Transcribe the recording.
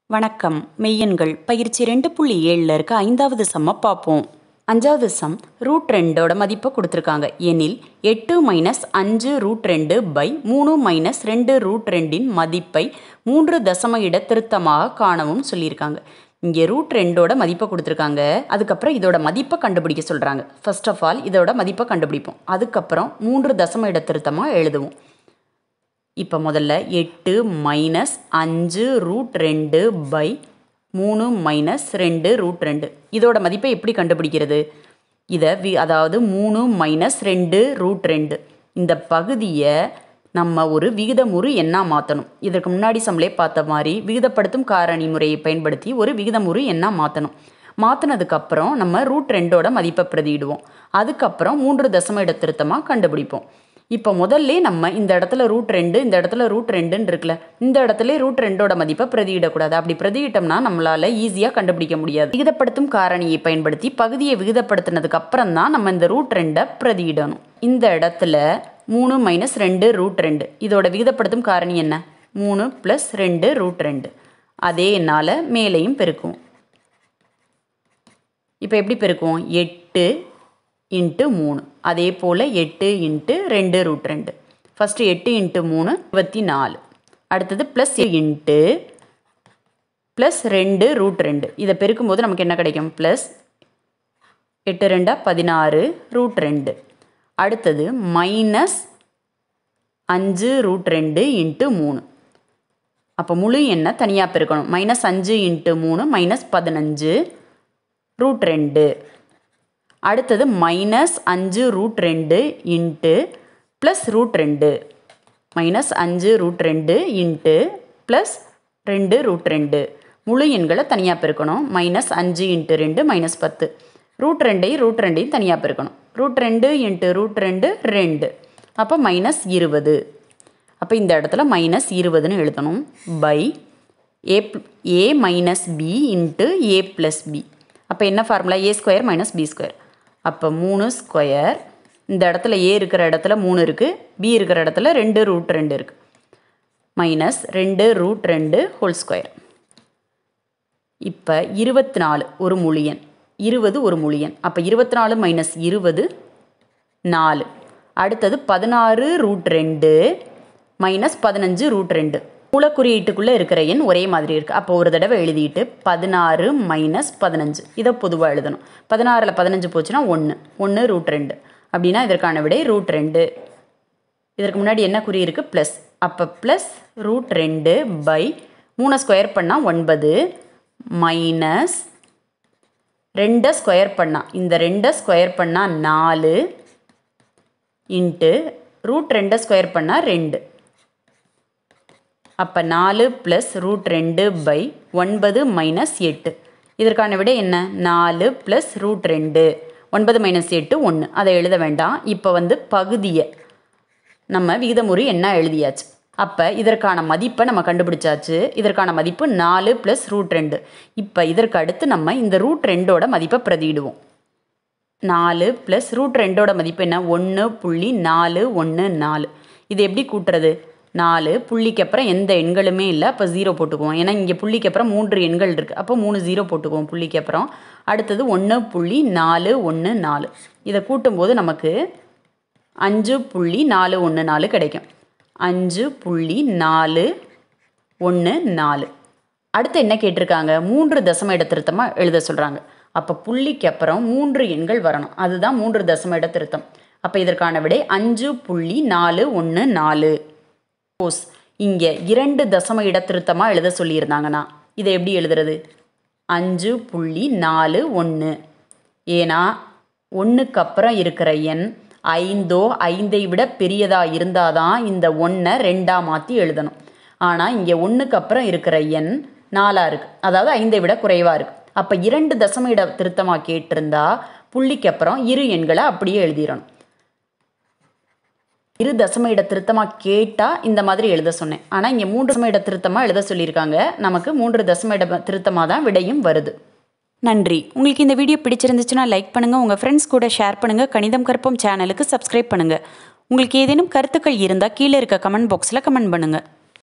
வணக்கம் மெய்யெண்கள் பயிற்சி ரெண்டு புள்ளி ஏழில் இருக்க ஐந்தாவது சம்மை பார்ப்போம் அஞ்சாவது சம் ரூட் ரெண்டோட மதிப்பை கொடுத்துருக்காங்க எனில் எட்டு மைனஸ் அஞ்சு ரூட் ரெண்டு பை மூணு மைனஸ் ரெண்டு ரூட் ரெண்டின் மதிப்பை மூன்று தசம இட திருத்தமாக காணவும் சொல்லியிருக்காங்க இங்கே ரூட் ரெண்டோட மதிப்பை கொடுத்துருக்காங்க அதுக்கப்புறம் இதோட மதிப்பை கண்டுபிடிக்க சொல்கிறாங்க ஃபர்ஸ்ட் ஆஃப் ஆல் இதோட மதிப்பை கண்டுபிடிப்போம் அதுக்கப்புறம் மூன்று தசம இட திருத்தமாக எழுதுவோம் இப்போ முதல்ல எட்டு மைனஸ் அஞ்சு ரூட் ரெண்டு பை மூணு மைனஸ் ரெண்டு ரூட் ரெண்டு இதோட மதிப்பை எப்படி கண்டுபிடிக்கிறது இதை வி அதாவது மூணு மைனஸ் ரெண்டு ரூட் ரெண்டு இந்த பகுதியை நம்ம ஒரு விகிதமுறு எண்ணா மாற்றணும் இதற்கு முன்னாடி சம்லே பார்த்த மாதிரி விகிதப்படுத்தும் காரணி முறையை பயன்படுத்தி ஒரு விகிதமுறு எண்ணா மாற்றணும் மாற்றினதுக்கப்புறம் நம்ம ரூட் ரெண்டோட மதிப்பை பிரதியிடுவோம் அதுக்கப்புறம் மூன்று தசம இட திருத்தமாக கண்டுபிடிப்போம் இப்போ முதல்ல நம்ம இந்த இடத்துல ரூட் ரெண்டு இந்த இடத்துல ரூட் ரெண்டுன்னு இருக்குல்ல இந்த இடத்துல ரூட் ரெண்டோட மதிப்பை பிரதியிடக்கூடாது அப்படி பிரதியிட்டோம்னா நம்மளால ஈஸியாக கண்டுபிடிக்க முடியாது விகிதப்படுத்தும் காரணியை பயன்படுத்தி பகுதியை விகிதப்படுத்தினதுக்கு அப்புறம் தான் நம்ம இந்த ரூட் ரெண்டை பிரதியிடணும் இந்த இடத்துல மூணு மைனஸ் ரெண்டு ரூட் ரெண்டு இதோட விகிதப்படுத்தும் காரணி என்ன மூணு ப்ளஸ் ரெண்டு ரூட் ரெண்டு அதே என்னால் மேலேயும் பெருக்கும் இப்போ எப்படி பெருக்குவோம் எட்டு இன்ட்டு மூணு அதே போல் எட்டு இன்ட்டு ரெண்டு ரூட் ரெண்டு ஃபஸ்ட்டு எட்டு இன்ட்டு மூணு இருபத்தி நாலு அடுத்தது ப்ளஸ் இன்ட்டு ப்ளஸ் ரெண்டு ரூட் ரெண்டு இதை பெருக்கும்போது நமக்கு என்ன கிடைக்கும் ப்ளஸ் எட்டு ரெண்டா பதினாறு ரூட் ரெண்டு அடுத்தது மைனஸ் அஞ்சு ரூட் ரெண்டு இன்ட்டு மூணு அப்போ முழு எண்ணை தனியாக பெருக்கணும் மைனஸ் அஞ்சு இன்ட்டு மூணு மைனஸ் பதினஞ்சு ரூட் ரெண்டு அடுத்தது மைனஸ் அஞ்சு ரூட் ரெண்டு இன்ட்டு ப்ளஸ் ரூட் ரெண்டு மைனஸ் அஞ்சு ரூட் ரெண்டு இன்ட்டு ப்ளஸ் ரெண்டு ரூட் ரெண்டு முழு எண்களை தனியாக பெருக்கணும் மைனஸ் அஞ்சு இன்ட்டு ரெண்டு மைனஸ் பத்து ரூட் ரெண்டையும் ரூட் ரெண்டையும் தனியாக பெருக்கணும் ரூட் ரெண்டு இன்ட்டு ரூட் ரெண்டு ரெண்டு அப்போ மைனஸ் இருபது அப்போ இந்த இடத்துல மைனஸ் இருபதுன்னு எழுதணும் by A A minus B into A plus B அப்போ என்ன formula A square minus B square அப்போ மூணு ஸ்கொயர் இந்த இடத்துல ஏ இருக்கிற இடத்துல மூணு இருக்குது பி இருக்கிற இடத்துல ரெண்டு ரூட் ரெண்டு இருக்குது மைனஸ் ரெண்டு ரூட் ரெண்டு ஹோல் ஸ்கொயர் இப்போ இருபத்தி நாலு ஒரு முழியன் இருபது ஒரு முழியன் அப்போ இருபத்தி நாலு மைனஸ் இருபது நாலு அடுத்தது பதினாறு ரூட் ரெண்டு மைனஸ் பதினஞ்சு ரூட் ரெண்டு மூலக்குறியீட்டுக்குள்ளே இருக்கிற எண் ஒரே மாதிரி இருக்குது அப்போ ஒரு தடவை எழுதிட்டு பதினாறு மைனஸ் பதினஞ்சு இதை பொதுவாக எழுதணும் பதினாறில் பதினஞ்சு போச்சுன்னா ஒன்று ஒன்று ரூட் ரெண்டு அப்படின்னா இதற்கான விடை ரூட் ரெண்டு இதற்கு முன்னாடி என்ன குறி இருக்குது ப்ளஸ் அப்போ ப்ளஸ் ரூட் ரெண்டு பை மூணை ஸ்கொயர் பண்ணால் ஒன்பது மைனஸ் ரெண்டை ஸ்கொயர் பண்ணால் இந்த ரெண்டை ஸ்கொயர் பண்ணால் நாலு இன்ட்டு ரூட் ரெண்டை ஸ்கொயர் பண்ணால் ரெண்டு அப்போ நாலு ப்ளஸ் ரூட் ரெண்டு பை ஒன்பது மைனஸ் எட்டு இதற்கான விட என்ன நாலு ப்ளஸ் ரூட் ரெண்டு ஒன்பது மைனஸ் எட்டு ஒன்று அதை எழுத வேண்டாம் இப்போ வந்து பகுதியை நம்ம விகிதமுறை என்ன எழுதியாச்சு அப்போ இதற்கான மதிப்பை நம்ம கண்டுபிடிச்சாச்சு இதற்கான மதிப்பு நாலு ப்ளஸ் ரூட் ரெண்டு இப்போ இதற்கு அடுத்து நம்ம இந்த ரூட் ரெண்டோட மதிப்பை பிரதியிடுவோம் நாலு ப்ளஸ் ரூட் ரெண்டோட மதிப்பு என்ன ஒன்று புள்ளி நாலு ஒன்று நாலு இது எப்படி கூட்டுறது நாலு புள்ளிக்கு அப்புறம் எந்த எண்களுமே இல்லை அப்போ ஜீரோ போட்டுக்குவோம் ஏன்னா இங்கே புள்ளிக்கு அப்புறம் மூன்று எண்கள் இருக்குது அப்போ மூணு ஜீரோ போட்டுக்குவோம் புள்ளிக்கு அப்புறம் அடுத்தது ஒன்று புள்ளி நாலு ஒன்று நாலு இதை கூட்டும்போது நமக்கு அஞ்சு புள்ளி நாலு ஒன்று நாலு கிடைக்கும் அஞ்சு புள்ளி நாலு ஒன்று நாலு அடுத்து என்ன கேட்டிருக்காங்க மூன்று தசம இட திருத்தமாக எழுத சொல்கிறாங்க அப்போ புள்ளிக்கு அப்புறம் மூன்று எண்கள் வரணும் அதுதான் மூன்று தசம இட திருத்தம் அப்போ இதற்கான விடை அஞ்சு புள்ளி நாலு ஒன்று நாலு சப்போஸ் இங்கே இரண்டு தசம இட திருத்தமாக எழுத சொல்லியிருந்தாங்கன்னா இதை எப்படி எழுதுறது அஞ்சு புள்ளி நாலு ஒன்று ஏன்னா ஒன்றுக்கு அப்புறம் இருக்கிற எண் ஐந்தோ ஐந்தை விட பெரியதாக இருந்தால் தான் இந்த ஒன்றை ரெண்டாக மாற்றி எழுதணும் ஆனால் இங்கே ஒன்றுக்கு அப்புறம் இருக்கிற எண் நாலாக இருக்குது அதாவது ஐந்தை விட குறைவாக இருக்குது அப்போ இரண்டு தசம இட திருத்தமாக கேட்டிருந்தா புள்ளிக்கு அப்புறம் இரு எண்களை அப்படியே எழுதிடணும் இரு தசம இட திருத்தமாக கேட்டால் இந்த மாதிரி எழுத சொன்னேன் ஆனால் இங்கே மூன்று தசம இட திருத்தமாக எழுத சொல்லியிருக்காங்க நமக்கு மூன்று தசம இட திருத்தமாக தான் விடையும் வருது நன்றி உங்களுக்கு இந்த வீடியோ பிடிச்சிருந்துச்சுன்னா லைக் பண்ணுங்கள் உங்கள் ஃப்ரெண்ட்ஸ் கூட ஷேர் பண்ணுங்கள் கணிதம் கற்போம் சேனலுக்கு சப்ஸ்கிரைப் பண்ணுங்கள் உங்களுக்கு ஏதேனும் கருத்துக்கள் இருந்தால் கீழே இருக்க கமெண்ட் பாக்ஸில் கமெண்ட் பண்ணுங்கள்